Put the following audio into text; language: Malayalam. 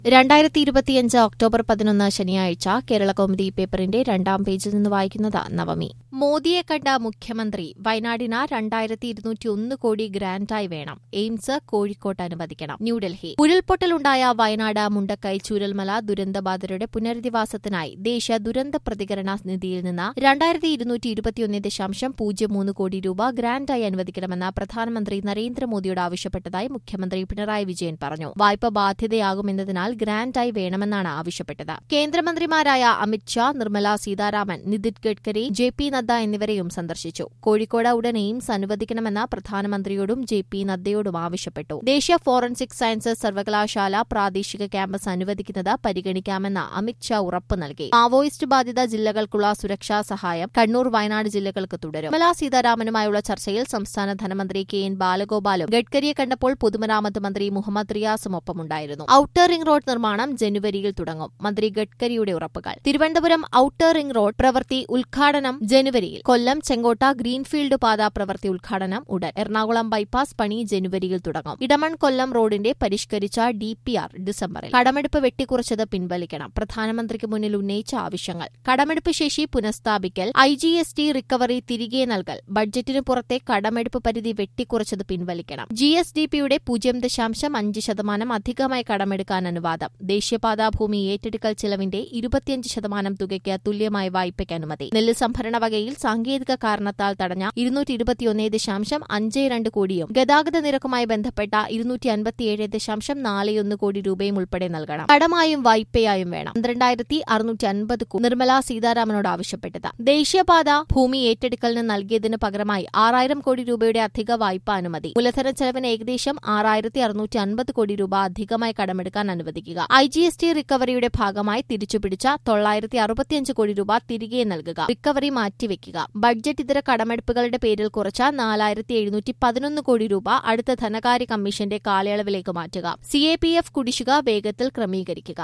രണ്ടായിരത്തി ഇരുപത്തിയഞ്ച് ഒക്ടോബർ പതിനൊന്ന് ശനിയാഴ്ച കേരള കൗമുദി പേപ്പറിന്റെ രണ്ടാം പേജിൽ നിന്ന് വായിക്കുന്നത് നവമി മോദിയെ കണ്ട മുഖ്യമന്ത്രി വയനാടിന് രണ്ടായിരത്തി ഇരുന്നൂറ്റി ഒന്ന് കോടി ഗ്രാന്റായി വേണം എയിംസ് കോഴിക്കോട്ട് അനുവദിക്കണം ന്യൂഡൽഹി ഉരുൾപൊട്ടലുണ്ടായ വയനാട് മുണ്ടക്കൈ ചൂരൽമല ദുരന്തബാധിതരുടെ പുനരധിവാസത്തിനായി ദേശീയ ദുരന്ത പ്രതികരണ നിധിയിൽ നിന്ന് രണ്ടായിരത്തി ഇരുന്നൂറ്റി ഇരുപത്തിയൊന്ന് ദശാംശം പൂജ്യം മൂന്ന് കോടി രൂപ ഗ്രാന്റായി അനുവദിക്കണമെന്ന് പ്രധാനമന്ത്രി നരേന്ദ്രമോദിയോട് ആവശ്യപ്പെട്ടതായി മുഖ്യമന്ത്രി പിണറായി വിജയൻ പറഞ്ഞു വായ്പ ബാധ്യതയാകുമെന്നതിനാൽ ഗ്രാന്റായി വേണമെന്നാണ് ആവശ്യപ്പെട്ടത് കേന്ദ്രമന്ത്രിമാരായ അമിത്ഷാ നിർമ്മല സീതാരാമൻ നിതിൻ ഗഡ്കരി ജെ പി നദ്ദ എന്നിവരെയും സന്ദർശിച്ചു കോഴിക്കോട് ഉടൻ എയിംസ് അനുവദിക്കണമെന്ന് പ്രധാനമന്ത്രിയോടും ജെ പി നദ്ദയോടും ആവശ്യപ്പെട്ടു ദേശീയ ഫോറൻസിക് സയൻസസ് സർവകലാശാല പ്രാദേശിക ക്യാമ്പസ് അനുവദിക്കുന്നത് പരിഗണിക്കാമെന്ന് അമിത്ഷാ ഉറപ്പ് നൽകി മാവോയിസ്റ്റ് ബാധിത ജില്ലകൾക്കുള്ള സുരക്ഷാ സഹായം കണ്ണൂർ വയനാട് ജില്ലകൾക്ക് തുടരും നിർമ്മല സീതാരാമനുമായുള്ള ചർച്ചയിൽ സംസ്ഥാന ധനമന്ത്രി കെ എൻ ബാലഗോപാലും ഗഡ്കരിയെ കണ്ടപ്പോൾ പൊതുമരാമത്ത് മന്ത്രി മുഹമ്മദ് റിയാസും ഒപ്പമുണ്ടായിരുന്നു ഔട്ടർ റിംഗ് റോഡ് നിർമ്മാണം ജനുവരിയിൽ തുടങ്ങും മന്ത്രി ഗഡ്കരിയുടെ ഉറപ്പുകൾ തിരുവനന്തപുരം ഔട്ടർ റിംഗ് റോഡ് പ്രവൃത്തി ഉദ്ഘാടനം ജനുവരിയിൽ കൊല്ലം ചെങ്കോട്ട ഗ്രീൻഫീൽഡ് പാത പ്രവൃത്തി ഉദ്ഘാടനം ഉടൻ എറണാകുളം ബൈപ്പാസ് പണി ജനുവരിയിൽ തുടങ്ങും ഇടമൺ കൊല്ലം റോഡിന്റെ പരിഷ്കരിച്ച ഡി പി ആർ ഡിസംബറിൽ കടമെടുപ്പ് വെട്ടിക്കുറച്ചത് പിൻവലിക്കണം പ്രധാനമന്ത്രിക്ക് മുന്നിൽ ഉന്നയിച്ച ആവശ്യങ്ങൾ കടമെടുപ്പ് ശേഷി പുനഃസ്ഥാപിക്കൽ I G S T recovery തിരികെ നൽകൽ ബഡ്ജറ്റിന് പുറത്തെ കടമെടുപ്പ് പരിധി വെട്ടിക്കുറച്ചത് പിൻവലിക്കണം ജി എസ് ഡി പിയുടെ പൂജ്യം ദശാംശം അഞ്ച് ശതമാനം അധികമായി കടമെടുക്കാൻ അനുവാദം ദേശീയപാതാ ഭൂമി ഏറ്റെടുക്കൽ ചെലവിന്റെ ഇരുപത്തിയഞ്ച് ശതമാനം തുകയ്ക്ക് തുല്യമായ വായ്പയ്ക്ക് അനുമതി നെല്ല് സംഭരണ വകയിൽ സാങ്കേതിക കാരണത്താൽ തടഞ്ഞ ഇരുന്നൂറ്റി ഇരുപത്തിയൊന്ന് ദശാംശം അഞ്ച് രണ്ട് കോടിയും ഗതാഗത നിരക്കുമായി ബന്ധപ്പെട്ട ഇരുന്നൂറ്റി അൻപത്തിയേഴ് ദശാംശം നാല് കോടി രൂപയും ഉൾപ്പെടെ നൽകണം കടമായും വായ്പയായും വേണം പന്ത്രണ്ടായിരത്തി അറുന്നൂറ്റി അൻപത് നിർമ്മല സീതാരാമനോട് ആവശ്യപ്പെട്ടത് ദേശീയപാത ഭൂമി ഏറ്റെടുക്കലിന് നൽകിയതിന് പകരമായി ആറായിരം കോടി രൂപയുടെ അധിക വായ്പാ അനുമതി മൂലധന ചെലവിന് ഏകദേശം ആറായിരത്തി അറുന്നൂറ്റി അൻപത് കോടി രൂപ അധികമായി കടമെടുക്കാൻ അനുവദിക്കുക ഐ ജി എസ് ടി റിക്കവറിയുടെ ഭാഗമായി തിരിച്ചുപിടിച്ച തൊള്ളായിരത്തി അറുപത്തിയഞ്ച് കോടി രൂപ തിരികെ നൽകുക റിക്കവറി മാറ്റിവെക്കുക ബഡ്ജറ്റ് ഇതര കടമെടുപ്പുകളുടെ പേരിൽ കുറച്ച നാലായിരത്തി എഴുന്നൂറ്റി പതിനൊന്ന് കോടി രൂപ അടുത്ത ധനകാര്യ കമ്മീഷന്റെ കാലയളവിലേക്ക് മാറ്റുക സി എ പി എഫ് കുടിശ്ശിക വേഗത്തിൽ ക്രമീകരിക്കുക